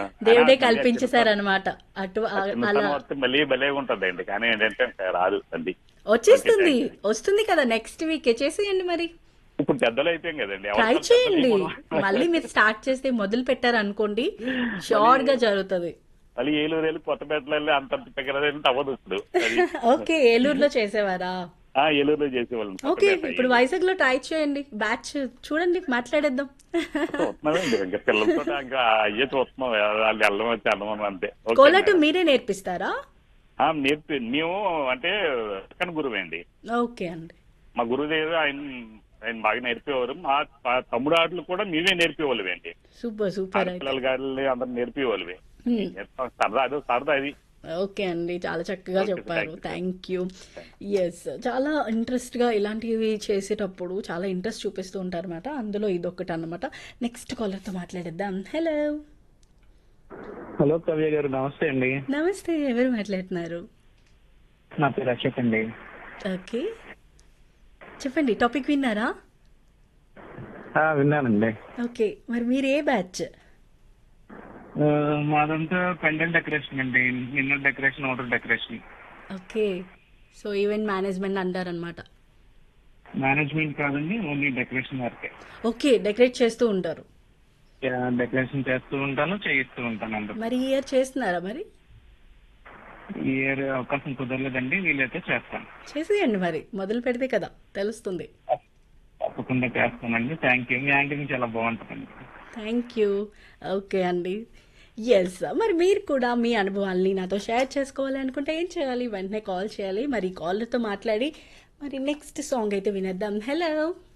దేవుడే అలా కల్పించేశారనమాట అటు ఆ- అలా చిన్నతనం వస్తే మళ్ళీ భలే ఉంటదండి కానీ ఏంటంటే ఇంకా రాదు అండి వచ్చేస్తుంది వస్తుంది కదా నెక్స్ట్ వీక్ చేసేయండి మరి ఇప్పుడు పెద్దలు అయిపోయాం కదండి ఎవరు ట్రై పెద్దలు చేయండి అయిపోవడం. మళ్ళీ మీరు స్టార్ట్ చేస్తే మొదలు పెట్టారు అనుకోండి షార్ట్ గా జరుగుతుంది మళ్ళీ ఏలూరు వెళ్ళి కొత్తపేటలో వెళ్ళి అంత పెగ్గరంటే అవ్వదు ఇప్పుడు అది. ఓకే ఏలూరులో చేసేవారా ఆ ఏలూరులో చేసేవాళ్ళం ఓకే కొత్తపేట. ఇప్పుడు వైజాగ్ లో ట్రై చేయండి బ్యాచ్ చూడండి మాట్లాడేద్దాం చూస్తున్నామండి ఇంకా పిల్లలతో ఇంకా అయ్యే చూస్తున్నాం వాళ్ళు వెళ్ళడం వచ్చి వెళ్ళడం అంతే ఓకే కోలాటం మీరే నేర్పిస్తారా ఆ, నేర్పి మేము అంటే పక్కన గురువే అండి ఓకే అండి మా గురుదేవి ఆయన ఆయన బాగా నేర్పేవారు మా మా తమ్ముడు ఆటలు కూడా మేమే నేర్పేవాళ్ళమే అండి సూపర్ సూపర్ అయితే పిల్లల గారు అందరు నేర్పేవాళ్ళమే Hmm. నేర్పాం. సరదా అదో సరదా అది ఓకే అండి చాలా చక్కగా Okay, చెప్పారు thank you. Thank you yes చాలా ఇంట్రెస్ట్ గా ఇలాంటివి చేసేటప్పుడు చాలా ఇంట్రెస్ట్ చూపిస్తూ ఉంటారు అనమాట అందులో ఇదొకటి అన్నమాట నెక్స్ట్ కాలర్ తో మాట్లాడేద్దాం హలో హలో కవ్య గారు నమస్తే అండి నమస్తే ఎవరు మాట్లాడుతున్నారు నా పేరు అశోక్ అండి ఓకే చెప్పండి టాపిక్ విన్నారా ఆ, విన్నానండి ఓకే మరి మీరు ఏ బ్యాచ్ ఆ, మాదంతా పెండెంట్ డెకరేషన్ అండి inner decoration outer decoration okay so event management అంటారనమాట మేనేజ్మెంట్ కాదండి ఓన్లీ డెకరేషన్ వరకే ఓకే డెకరేట్ చేస్తూ ఉంటారు యా, డెకరేషన్ చేస్తూ ఉంటాను చేయిస్తూ ఉంటాను అందరూ మరి ఈ ఇయర్ చేస్తున్నారా మరి ఈ ఇయర్ అవకాశం కుదరలేదండి వీలైతే చేస్తాను చేసేయండి మరి మొదలు పెడితే కదా తెలుస్తుంది తప్పకుండా చేస్తానండి థ్యాంక్ యూ మీ యాంకరింగ్ చాలా బాగుంటుందండి థ్యాంక్ యూ ఓకే అండి ఎస్ మరి మీరు కూడా మీ అనుభవాల్ని నాతో షేర్ చేసుకోవాలి అనుకుంటే ఏం చేయాలి వెంటనే కాల్ చేయాలి మరి కాలర్తో మాట్లాడి మరి నెక్స్ట్ సాంగ్ అయితే వినేద్దాం హలో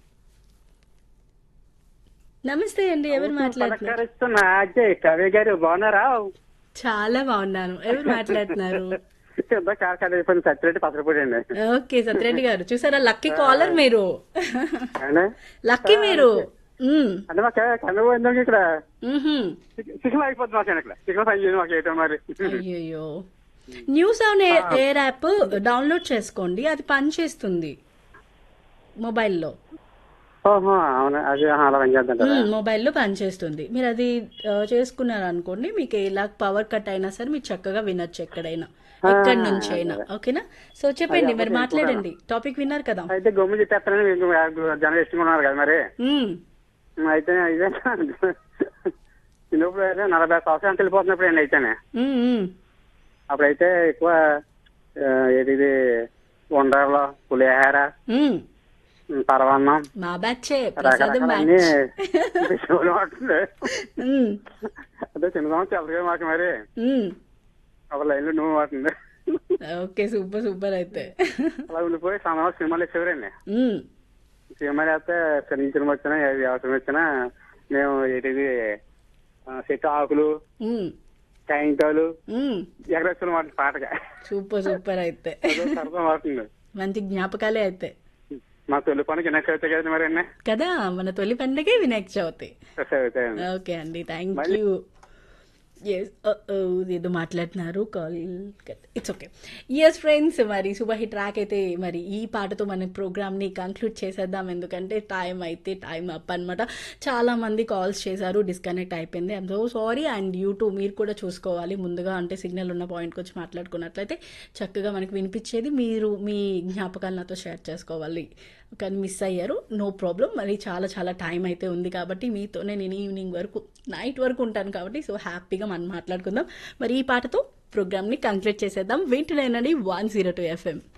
నమస్తే అండి ఎవరు మాట్లాడుతున్నారు పలకరిస్తున్న అజయ్ కవి గారు బాగున్నారా చాలా బాగున్నాను ఎవరు మాట్లాడుతున్నారు పెద్ద కార్ కార్ అయిపోయింది సత్యరెడ్డి పసరపూడి అండి ఓకే సత్యరెడ్డి గారు చూసారా లక్కీ కాలర్ మీరు అవునా? లక్కీ మీరు మ్మ్. అంటే మాకు కనుగోందాం ఇక్కడ మ్హూ. చికెన్ అయిపోతుంది మాకు ఇక్కడ చికెన్ పని చేయదు మాకు ఏంటో మరి అయ్యయ్యో news on air app download చేసుకోండి అది పనిచేస్తుంది మొబైల్లో ఓహో అవునా అది ఆహా, అలా పని చేద్దాం మ్మ్, మొబైల్లో పనిచేస్తుంది మీరు అది ఆ, చేసుకున్నారు అనుకోండి మీకు ఇలా పవర్ కట్ అయినా సరే మీరు చక్కగా వినొచ్చు ఎక్కడైనా ఎక్కడి నుంచి అయినా ఓకేనా సో చెప్పండి మరి మాట్లాడండి టాపిక్ విన్నారు కదా అయితే గమ్ము చెప్పేస్తానని మీకు జనం ఇష్టం కదా మరి మ్మ్. అయితే ఇదే చిన్నప్పుడు అయితే నలభై సంవత్సరాలు వెళ్ళిపోతున్నప్పుడు అండి అయితేనే మ్మ్, మ్మ్. అప్పుడైతే ఎక్కువ ఆ, ఏది వండర్లో పులిహార మ్మ్. పరవాన్నం మా బ్యాచే ప్రసాదం రకరకాలన్నీ బ్యాచ్ విషయంలో ఉంటుంది మ్మ్, అదే చిన్నదమ్మ తెలుసు మాకు మరి మ్మ్. ఒక లైన్ లో నువ్వు వాడుతుంది ఓకే సూపర్ సూపర్ అయితే అలా ఉండిపోయి సమయంలో సినిమాలు ఇచ్చేవారండి మ్మ్. సినిమాలు వేస్తే శని సినిమా వచ్చినా ఏది అవసరం వచ్చినా మేము ఏంటిది ఆ, చెట్టు ఆకులు మ్మ్. కాయింటాలు మ్మ్. ఎగరేస్తున్న మాట పాటగా సూపర్ సూపర్ అయితే అదో సరదా మారుతుంది మంచి జ్ఞాపకాలే అయితే మా తొలి పనికి వినాయక చవితి కదా మరి అన్నీ కదా మన తొలి పండగే వినాయక చవితి చవితి ఓకే అండి థ్యాంక్ యూ ఎస్ ఏదో మాట్లాడుతున్నారు call it's okay yes friends మరి సూపర్ హిట్ ట్రాక్ అయితే మరి ఈ పాటతో మన ప్రోగ్రామ్ని కంక్లూడ్ చేసేద్దాం ఎందుకంటే టైం అయితే టైం అప్ అనమాట చాలామంది కాల్స్ చేశారు డిస్కనెక్ట్ అయిపోయింది I'm so sorry and YouTube మీరు కూడా చూసుకోవాలి ముందుగా అంటే సిగ్నల్ ఉన్న పాయింట్కి వచ్చి మాట్లాడుకున్నట్లయితే చక్కగా మనకి వినిపించేది మీరు మీ జ్ఞాపకాలు నాతో షేర్ చేసుకోవాలి కానీ మిస్ అయ్యారు నో ప్రాబ్లం మరి చాలా చాలా టైం అయితే ఉంది కాబట్టి మీతోనే నేను ఈవినింగ్ వరకు నైట్ వరకు ఉంటాను కాబట్టి సో హ్యాపీగా మనం మాట్లాడుకుందాం మరి ఈ పాటతో ప్రోగ్రామ్ని కంక్లూడ్ చేసేద్దాం వింటున్నానండి వన్ జీరో టూ ఎఫ్ఎం